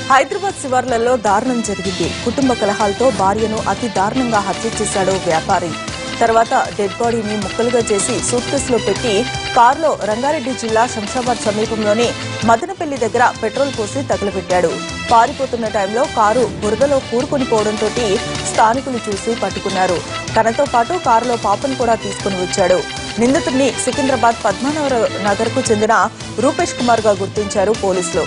హైదరాబాద్ శివార్లలో దారుణం జరిగింది కుటుంబ కలహాలతో భార్యను అతి దారుణంగా హత్య చేశాడు వ్యాపారి తర్వాత డెడ్ బాడీని ముక్కలుగా చేసి సూట్ కేసులో పెట్టి కారులో రంగారెడ్డి జిల్లా శంషాబాద్ సమీపంలోని మదనపల్లి దగ్గర పెట్రోల్ పోసి తగలబెట్టాడు పారిపోతున్న టైంలో కారు బురదలో కూరుకొని పోవడంతో స్థానికులు చూసి పట్టుకున్నారు తనతో పాటు కారులో పాపను కూడా తీసుకుని వచ్చాడు నిందితుడిని సికింద్రాబాద్ పద్మనాభ నగర్ కు చెందిన రూపేష్ కుమార్ గా గుర్తించారు పోలీసులు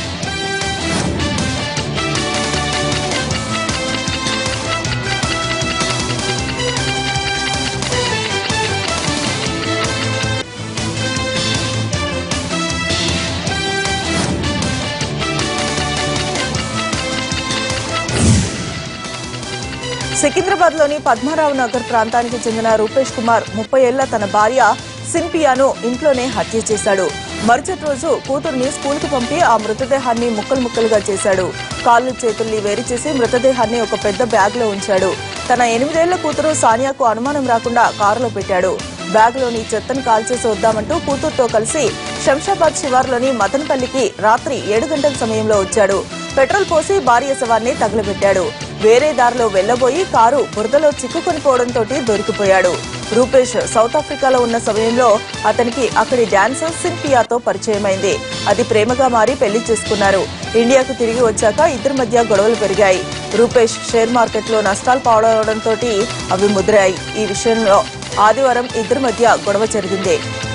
సికింద్రాబాద్ లోని పద్మారావు నగర్ ప్రాంతానికి చెందిన రూపేష్ కుమార్ ముప్పై ఏళ్ల తన భార్య సింపియాను ఇంట్లోనే హత్య చేశాడు మరుసటి రోజు కూతుర్ని స్కూల్కి పంపి ఆ మృతదేహాన్ని ముక్కలు ముక్కలుగా చేశాడు కాళ్ళు చేతుల్ని వేరు చేసి మృతదేహాన్ని ఒక పెద్ద బ్యాగ్ లో ఉంచాడు తన ఎనిమిదేళ్ల కూతురు సానియాకు అనుమానం రాకుండా కారులో పెట్టాడు బ్యాగ్ లోని చెత్తను కాల్చేసి వద్దామంటూ కూతురుతో కలిసి శంషాబాద్ శివార్లోని మదనపల్లికి రాత్రి ఏడు గంటల సమయంలో వచ్చాడు పెట్రోల్ పోసి భార్య శవాన్ని తగలబెట్టాడు వేరే దారిలో వెళ్లబోయి కారు బురదలో చిక్కుకొని పోవడంతో దొరికిపోయాడు రూపేష్ సౌత్ ఆఫ్రికాలో ఉన్న సమయంలో అతనికి అక్కడి డాన్సర్ సింపియాతో పరిచయమైంది అది ప్రేమగా మారి పెళ్లి చేసుకున్నారు ఇండియాకు తిరిగి వచ్చాక ఇద్దరి మధ్య గొడవలు పెరిగాయి రూపేష్ షేర్ మార్కెట్లో నష్టాలు పాడవడంతో అవి ముదిరాయి ఈ విషయంలో ఆదివారం ఇద్దరి మధ్య గొడవ జరిగింది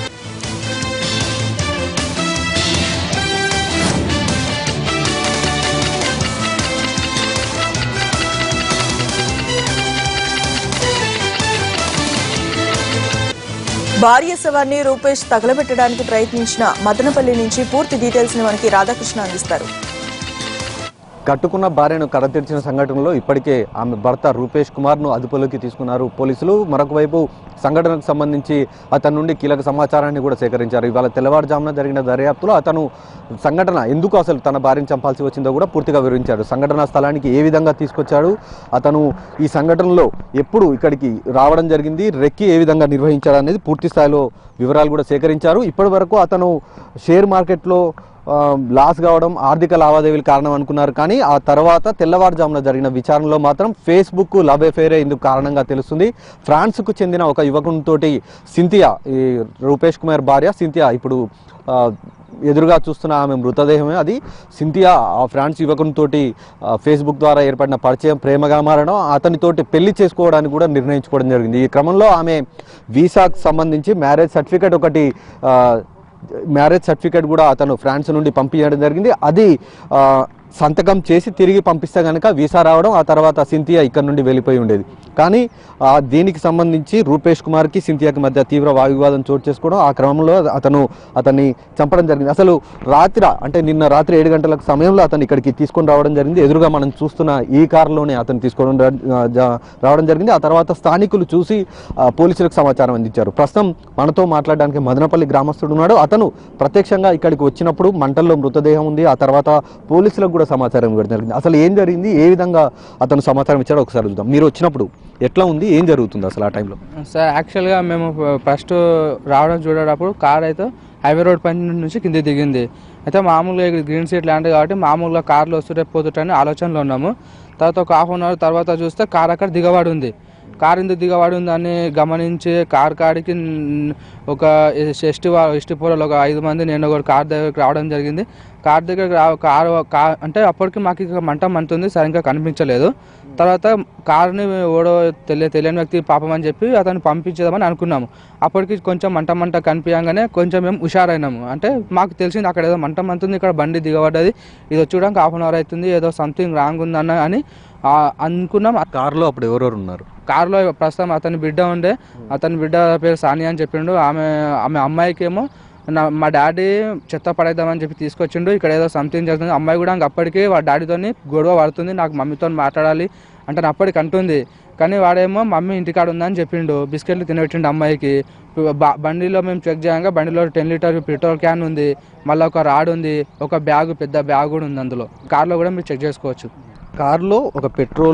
భార్య శవాన్ని రూపేష్ తగలబెట్టడానికి ప్రయత్నించిన మదనపల్లి నుంచి పూర్తి డీటెయిల్స్ ని మనకి రాధాకృష్ణ అందిస్తారు కట్టుకున్న భార్యను కడతీర్చిన సంఘటనలో ఇప్పటికే ఆమె భర్త రూపేష్ కుమార్ను అదుపులోకి తీసుకున్నారు పోలీసులు మరొక వైపు సంఘటనకు సంబంధించి అతని నుండి కీలక సమాచారాన్ని కూడా సేకరించారు ఇవాళ తెల్లవారుజామున జరిగిన దర్యాప్తులో అతను సంఘటన ఎందుకు అసలు తన భార్యను చంపాల్సి వచ్చిందో కూడా పూర్తిగా వివరించాడు సంఘటన స్థలానికి ఏ విధంగా తీసుకొచ్చాడు అతను ఈ సంఘటనలో ఎప్పుడు ఇక్కడికి రావడం జరిగింది రెక్కి ఏ విధంగా నిర్వహించాడు అనేది పూర్తి స్థాయిలో వివరాలు కూడా సేకరించారు ఇప్పటి వరకు అతను షేర్ మార్కెట్లో ఆ, లాస్ కావడం ఆర్థిక లావాదేవీలు కారణం అనుకున్నారు కానీ ఆ తర్వాత తెల్లవారుజామున జరిగిన విచారణలో మాత్రం ఫేస్బుక్ లవ్ ఎఫైరే ఇందుకు కారణంగా తెలుస్తుంది ఫ్రాన్స్కు చెందిన ఒక యువకునితోటి సింథియా ఈ రూపేష్ కుమార్ భార్య సింథియా ఇప్పుడు ఆ, ఎదురుగా చూస్తున్న ఆమె మృతదేహమే అది సింథియా ఆ ఫ్రాన్స్ యువకునితోటి ఆ, ఫేస్బుక్ ద్వారా ఏర్పడిన పరిచయం ప్రేమగా మారడం అతనితోటి పెళ్లి చేసుకోవడానికి కూడా నిర్ణయించుకోవడం జరిగింది ఈ క్రమంలో ఆమె వీసాకు సంబంధించి మ్యారేజ్ సర్టిఫికేట్ ఒకటి ఆ, మ్యారేజ్ సర్టిఫికేట్ కూడా అతను ఫ్రాన్స్ నుండి పంపించడం జరిగింది అది ఆ, సంతకం చేసి తిరిగి పంపిస్తే కనుక వీసా రావడం ఆ తర్వాత సింథియా ఇక్కడ నుండి వెళ్ళిపోయి ఉండేది కానీ ఆ, దీనికి సంబంధించి రూపేష్ కుమార్కి సింథియాకి మధ్య తీవ్ర వాగ్వివాదం చోటు చేసుకోవడం ఆ క్రమంలో అతను అతన్ని చంపడం జరిగింది అసలు రాత్రి అంటే నిన్న రాత్రి ఏడు గంటల సమయంలో అతను ఇక్కడికి తీసుకొని రావడం జరిగింది ఎదురుగా మనం చూస్తున్న ఈ కారులోనే అతను తీసుకోవడం రా- జ- రావడం జరిగింది ఆ తర్వాత స్థానికులు చూసి ఆ, పోలీసులకు సమాచారం అందించారు ప్రస్తుతం మనతో మాట్లాడడానికి మదనపల్లి గ్రామస్తుడు ఉన్నాడు అతను ప్రత్యక్షంగా ఇక్కడికి వచ్చినప్పుడు మంటల్లో మృతదేహం ఉంది ఆ తర్వాత పోలీసులకు కూడా సమాచారం ఇవ్వడం జరిగింది అసలు ఏం జరిగింది ఏ విధంగా అతను సమాచారం ఇచ్చాడో ఒకసారి చూద్దాం మీరు వచ్చినప్పుడు ఎట్లా ఉంది ఏం జరుగుతుంది అసలు ఆ టైంలో సార్ యాక్చువల్గా మేము ఫస్ట్ రావడం చూడేటప్పుడు కార్ అయితే హైవే రోడ్ పై నుంచి కింద దిగింది అయితే మామూలుగా ఇక్కడ గ్రీన్ సీట్ ల్యాండ్ కాబట్టి మామూలుగా కార్లు వస్తుంటే పోతుంటే ఆలోచనలో ఉన్నాము తర్వాత ఒక హాఫ్ అన్ అవర్ తర్వాత చూస్తే కార్ అక్కడ దిగబడి ఉంది కార్ ఎందుకు దిగబడి ఉందని గమనించి కార్ కాడికి న్- ఒక ఎస్టీ ఎస్టీ పోలలో ఒక ఐదు మంది నేను ఒక కార్ దగ్గరికి రావడం జరిగింది కార్ దగ్గర రా కార్ కార్ అంటే అప్పటికి మాకు ఇక మంట మంటుంది సరిగ్గా కనిపించలేదు తర్వాత కార్ని ఓడో తెలియ తెలియని వ్యక్తి పాపం అని చెప్పి అతన్ని పంపించేదామని అనుకున్నాము అప్పటికి కొంచెం మంట మంట కనిపించగానే కొంచెం మేము హుషారైనాము అంటే మాకు తెలిసింది అక్కడ ఏదో మంట మంతుంది ఇక్కడ బండి దిగబడ్డది ఇది వచ్చడానికి హాఫ్ అన్ అవర్ అవుతుంది ఏదో సంథింగ్ రాంగ్ ఉందన్న అని ఆ, అనుకున్నాం కారులో అప్పుడు ఎవరెవరు ఉన్నారు కారులో ప్రస్తుతం అతని బిడ్డ ఉండే అతని బిడ్డ పేరు సానియా అని చెప్పిండు ఆమె ఆమె అమ్మాయికేమో నా మా డాడీ చెత్త పడేద్దామని చెప్పి తీసుకొచ్చిండు ఇక్కడ ఏదో సంథింగ్ జరుగుతుంది అమ్మాయి కూడా ఇంక అప్పటికి వాడి డాడీతోని గొడవ పడుతుంది నాకు మమ్మీతో మాట్లాడాలి అంటే నా అప్పటికి అంటుంది కానీ వాడేమో మమ్మీ ఇంటికాడ ఉందని చెప్పిండు బిస్కెట్లు తినబెట్టిండు అమ్మాయికి బ- బండిలో మేము చెక్ చేయగా బండిలో టెన్ లీటర్ పెట్రోల్ క్యాన్ ఉంది మళ్ళీ ఒక రాడ్ ఉంది ఒక బ్యాగ్ పెద్ద బ్యాగ్ కూడా ఉంది అందులో కార్లో కూడా మీరు చెక్ చేసుకోవచ్చు కారులో ఒక పెట్రోల్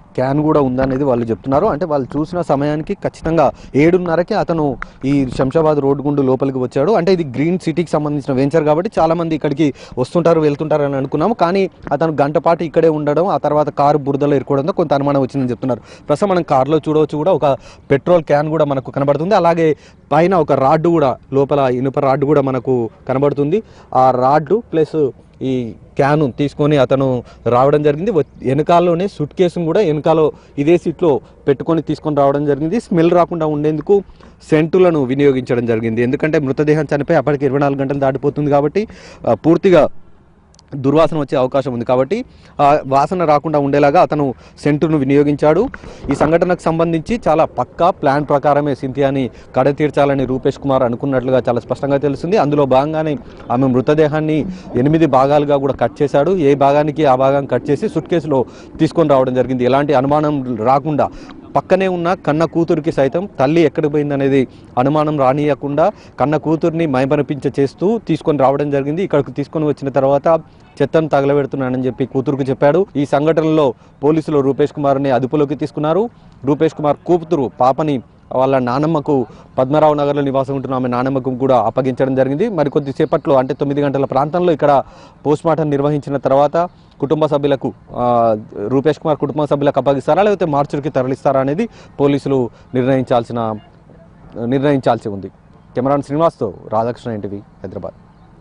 క్యాన్ కూడా ఉందనేది వాళ్ళు చెప్తున్నారు అంటే వాళ్ళు చూసిన సమయానికి ఖచ్చితంగా ఏడున్నరకి అతను ఈ శంషాబాద్ రోడ్డు గుండు లోపలికి వచ్చాడు అంటే ఇది గ్రీన్ సిటీకి సంబంధించిన వెంచర్ కాబట్టి చాలా మంది ఇక్కడికి వస్తుంటారు వెళ్తుంటారు అని అనుకున్నాము కానీ అతను గంట పాటు ఇక్కడే ఉండడం ఆ తర్వాత కారు బురదలో ఇరుకోవడంతో కొంత అనుమానం వచ్చిందని చెప్తున్నారు ప్రస్తుతం మనం కారులో చూడవచ్చు కూడా ఒక పెట్రోల్ క్యాన్ కూడా మనకు కనబడుతుంది అలాగే పైన ఒక రాడ్డు కూడా లోపల ఇనుప రాడ్డు కూడా మనకు కనబడుతుంది ఆ రాడ్డు ప్లస్ ఈ క్యాను తీసుకొని అతను రావడం జరిగింది వ- వెనకాలలోనే సుట్ కేసును కూడా వెనకాల ఇదే సీట్లో పెట్టుకొని తీసుకొని రావడం జరిగింది స్మెల్ రాకుండా ఉండేందుకు సెంటులను వినియోగించడం జరిగింది ఎందుకంటే మృతదేహం చనిపోయి అప్పటికి ఇరవై నాలుగు గంటలు దాటిపోతుంది కాబట్టి ఆ, పూర్తిగా దుర్వాసన వచ్చే అవకాశం ఉంది కాబట్టి ఆ వాసన రాకుండా ఉండేలాగా అతను సెంటును వినియోగించాడు ఈ సంఘటనకు సంబంధించి చాలా పక్కా ప్లాన్ ప్రకారమే సింథియాని కడ తీర్చాలని రూపేష్ కుమార్ అనుకున్నట్లుగా చాలా స్పష్టంగా తెలుస్తుంది అందులో భాగంగానే ఆమె మృతదేహాన్ని ఎనిమిది భాగాలుగా కూడా కట్ చేశాడు ఏ భాగానికి ఆ భాగం కట్ చేసి సుట్ కేసులో తీసుకొని రావడం జరిగింది ఎలాంటి అనుమానం రాకుండా పక్కనే ఉన్న కన్న కూతురికి సైతం తల్లి ఎక్కడికి పోయిందనేది అనుమానం రానియకుండా కన్న కూతుర్ని మైమరపించ చేస్తూ తీసుకొని రావడం జరిగింది ఇక్కడికి తీసుకొని వచ్చిన తర్వాత చెత్తను తగలబెడుతున్నానని చెప్పి కూతురుకు చెప్పాడు ఈ సంఘటనలో పోలీసులు రూపేష్ కుమార్ని అదుపులోకి తీసుకున్నారు రూపేష్ కుమార్ కూతురు పాపని వాళ్ళ నానమ్మకు పద్మరావు నగర్లో నివాసం ఉంటున్న ఆమె నానమ్మకు కూడా అప్పగించడం జరిగింది మరికొద్ది సేపట్లో అంటే తొమ్మిది గంటల ప్రాంతంలో ఇక్కడ పోస్ట్మార్టం నిర్వహించిన తర్వాత కుటుంబ సభ్యులకు ఆ, రూపేష్ కుమార్ కుటుంబ సభ్యులకు అప్పగిస్తారా లేకపోతే మార్చుడికి తరలిస్తారా అనేది పోలీసులు నిర్ణయించాల్సిన నిర్ణయించాల్సి ఉంది కెమెరాన్ శ్రీనివాస్తో రాధాకృష్ణ ఎన్టీవీ హైదరాబాద్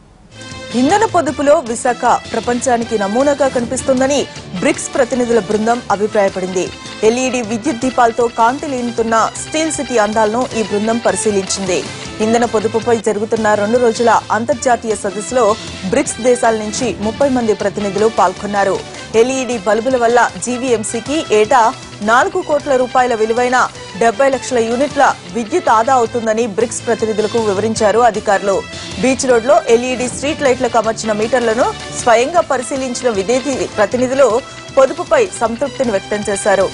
ఇంధన పొదుపులో విశాఖ ప్రపంచానికి నమూనాగా కనిపిస్తుందని బ్రిక్స్ ప్రతినిధుల బృందం అభిప్రాయపడింది ఎల్ఈడి విద్యుత్ దీపాలతో కాంతి లీనుతున్న స్టీల్ సిటీ అందాలను ఈ బృందం పరిశీలించింది ఇంధన పొదుపుపై జరుగుతున్న రెండు రోజుల అంతర్జాతీయ సదస్సులో బ్రిక్స్ దేశాల నుంచి ముప్పై మంది ప్రతినిధులు పాల్గొన్నారు ఎల్ఈడి బల్బుల వల్ల జీవీఎంసీకి ఏటా నాలుగు కోట్ల రూపాయల విలువైన డెబ్బై లక్షల యూనిట్ల విద్యుత్ ఆదా అవుతుందని బ్రిక్స్ ప్రతినిధులకు వివరించారు అధికారులు బీచ్ రోడ్ లో ఎల్ఈడి స్ట్రీట్ లైట్లకు అమర్చిన మీటర్లను స్వయంగా పరిశీలించిన విదేశీ ప్రతినిధులు పొదుపుపై సంతృప్తిని వ్యక్తం చేశారు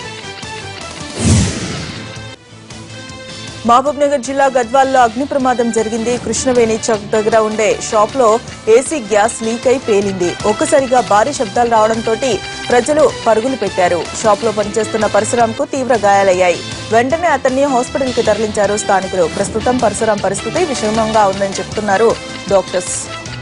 మహబూబ్ నగర్ జిల్లా గద్వాల్లో అగ్ని ప్రమాదం జరిగింది కృష్ణవేణి చౌక్ దగ్గర ఉండే షాప్ లో ఏసీ గ్యాస్ లీక్ అయి పేలింది ఒక్కసారిగా భారీ శబ్దాలు రావడంతో ప్రజలు పరుగులు పెట్టారు షాప్ లో పనిచేస్తున్న పరశురాంకు తీవ్ర గాయాలయ్యాయి వెంటనే అతన్ని హాస్పిటల్ కి తరలించారు స్థానికులు ప్రస్తుతం పరశురాం పరిస్థితి విషమంగా ఉందని చెప్తున్నారు డాక్టర్స్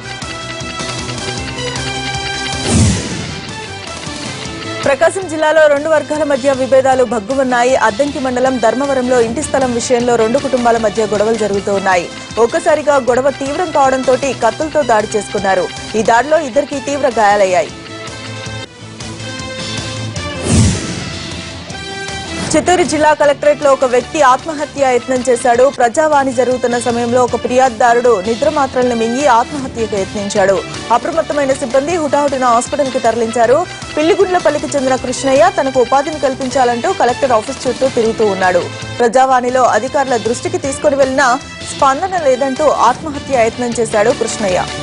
ప్రకాశం జిల్లాలో రెండు వర్గాల మధ్య విభేదాలు భగ్గుమన్నాయి అద్దంకి మండలం ధర్మవరంలో ఇంటి స్థలం విషయంలో రెండు కుటుంబాల మధ్య గొడవలు జరుగుతూ ఉన్నాయి ఒక్కసారిగా గొడవ తీవ్రం కావడంతో కత్తులతో దాడి చేసుకున్నారు ఈ దాడిలో ఇద్దరికి తీవ్ర గాయాలయ్యాయి చిత్తూరు జిల్లా కలెక్టరేట్ లో ఒక వ్యక్తి ఆత్మహత్య యత్నం చేశాడు ప్రజావాణి జరుగుతున్న సమయంలో ఒక ఫిర్యాదుదారుడు నిద్ర మాత్రలను మింగి ఆత్మహత్యకు యత్నించాడు అప్రమత్తమైన సిబ్బంది హుటాహుటిన హాస్పిటల్ కి తరలించారు పిల్లిగుండ్లపల్లికి చెందిన కృష్ణయ్య తనకు ఉపాధిని కల్పించాలంటూ కలెక్టర్ ఆఫీస్ చుట్టూ తిరుగుతూ ఉన్నాడు ప్రజావాణిలో అధికారుల దృష్టికి తీసుకుని వెళ్లినా స్పందన లేదంటూ ఆత్మహత్య యత్నం చేశాడు కృష్ణయ్య